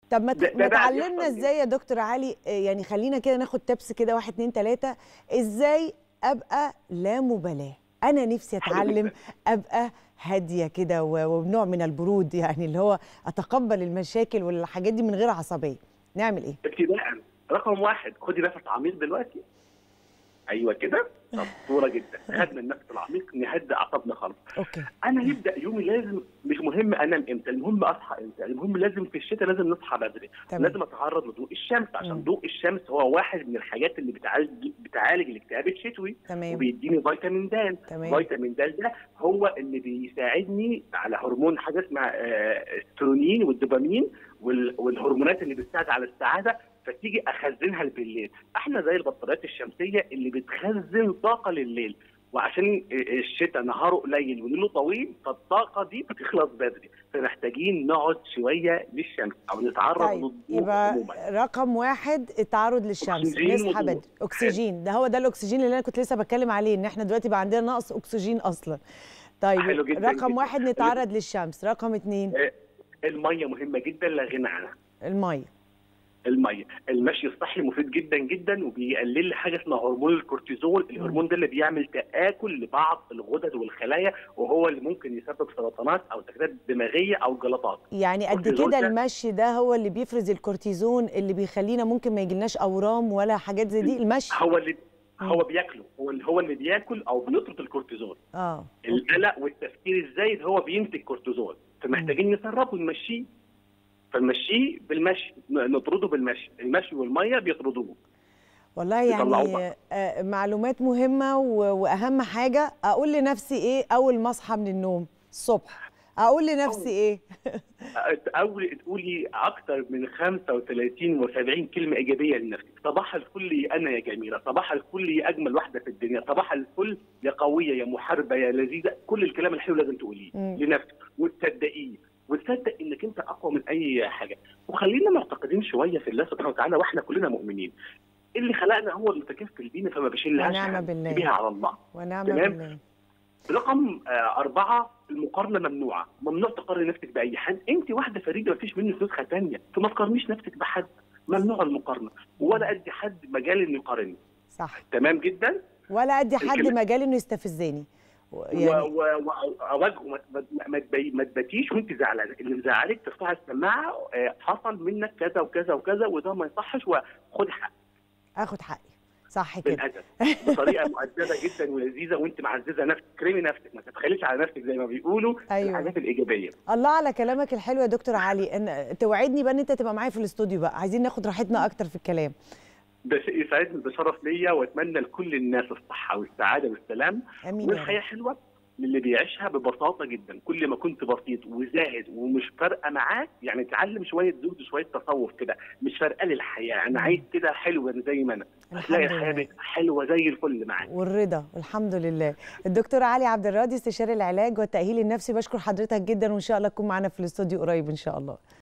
طب ما ت- ده- ده ما بقى تعلمنا بيحصل ازاي يا دكتور علي آه، يعني خلينا كده ناخد تبس كده واحد اتنين تلاته ازاي ابقى لا مبالاه انا نفسي حلو اتعلم جداً. ابقى هاديه كده و- وبنوع من البرود يعني اللي هو اتقبل المشاكل والحاجات دي من غير عصبيه نعمل ايه ابتداء رقم واحد خدي نفس عميق دلوقتي ايوه كده طب صوره جدا خدنا النفس العميق نهدي اعصابنا خالص اوكي انا يبدا يومي لازم مش مهم انام امتى المهم اصحى امتى المهم لازم في الشتاء لازم نصحى بدري تمام. لازم اتعرض لضوء الشمس مم. عشان ضوء الشمس هو واحد من الحاجات اللي بتعالج بتعالج الاكتئاب الشتوي تمام وبيديني فيتامين د تمام. فيتامين د ده هو اللي بيساعدني على هرمون حاجه اسمها آه، السيروتونين والدوبامين وال- والهرمونات اللي بتساعد على السعاده فتيجي اخزنها بالليل احنا زي البطاريات الشمسيه اللي بتخزن طاقه لليل وعشان الشتاء نهاره قليل وليله طويل فالطاقه دي بتخلص بدري فمحتاجين نقعد شويه للشمس او نتعرض طيب للضوء يبقى عموما رقم واحد التعرض للشمس أكسجين نصحى وضوء. بدري اكسجين ده هو ده الاكسجين اللي انا كنت لسه بتكلم عليه ان احنا دلوقتي بقى عندنا نقص اكسجين اصلا طيب حلو جداً رقم جداً. واحد نتعرض للشمس رقم اتنين الميه مهمه جدا لا غنى عنها الميه الميه المشي الصحي مفيد جدا جدا وبيقلل لي حاجه اسمها هرمون الكورتيزول الهرمون ده اللي بيعمل تاكل لبعض الغدد والخلايا وهو اللي ممكن يسبب سرطانات او تكتات دماغيه او جلطات يعني قد الكورتيزون كده ده- المشي ده هو اللي بيفرز الكورتيزون اللي بيخلينا ممكن ما يجيلناش اورام ولا حاجات زي دي المشي هو اللي مم. هو بياكله هو اللي هو اللي بياكل او بيطرد الكورتيزول اه القلق والتفكير الزايد هو بينتج كورتيزول فمحتاجين نسربه ونمشيه فنمشيه بالمشي ن- نطرده بالمشي المشي والميه بيطردوه والله يطلعوه يعني بقى. آه معلومات مهمه و- واهم حاجه اقول لنفسي ايه اول ما اصحى من النوم الصبح اقول لنفسي ايه اول تقولي اكتر من 35 و70 كلمه ايجابيه لنفسك صباح الفل يا انا يا جميله صباح الفل يا اجمل واحده في الدنيا صباح الفل يا قويه يا محاربه يا لذيذه كل الكلام الحلو لازم تقوليه مم. لنفسك وتصدقيه وتصدق انك انت اقوى من اي حاجه وخلينا معتقدين شويه في الله سبحانه وتعالى واحنا كلنا مؤمنين اللي خلقنا هو المتكفل بينا فما بيشيلهاش ونعم حد. بالله. بيها على الله ونعم تمام. بالله رقم آه، أربعة المقارنة ممنوعة، ممنوع تقارن نفسك بأي حد، أنت واحدة فريدة مفيش منك نسخة تانية، فما تقارنيش نفسك بحد، ممنوع المقارنة، ولا أدي حد مجال إنه يقارني، صح تمام جدا؟ ولا ادي حد الكلام- مجال انه يستفزني و- يعني يعني وأواجهه ما- ما- ما تبي- ما تباتيش وأنت زعلانة، اللي مزعلك ترفعي السماعة آه، حصل منك كذا وكذا وكذا وده ما يصحش وخد حق اخد حقي صح كده بالأدب بطريقة مؤدبة جدا ولذيذة وأنت معززة نفسك، كريمي نفسك، ما تبخليش على نفسك زي ما بيقولوا أيوة. الحاجات الإيجابية. الله على كلامك الحلو يا دكتور علي ان توعدني بقى ان انت تبقى معايا في الاستوديو بقى عايزين ناخد راحتنا اكتر في الكلام ده شيء يسعدني ده شرف ليا واتمنى لكل الناس الصحه والسعاده والسلام امين يا والحياه رب حلوه للي بيعيشها ببساطه جدا كل ما كنت بسيط وزاهد ومش فارقه معاك يعني تعلم شويه زهد وشويه تصوف كده مش فارقه لي الحياه انا عايز كده حلوه زي ما انا هتلاقي الحمد الحياه لله. بقت حلوه زي الفل معاك والرضا الحمد لله الدكتور علي عبد الراضي استشاري العلاج والتاهيل النفسي بشكر حضرتك جدا وان شاء الله تكون معانا في الاستوديو قريب ان شاء الله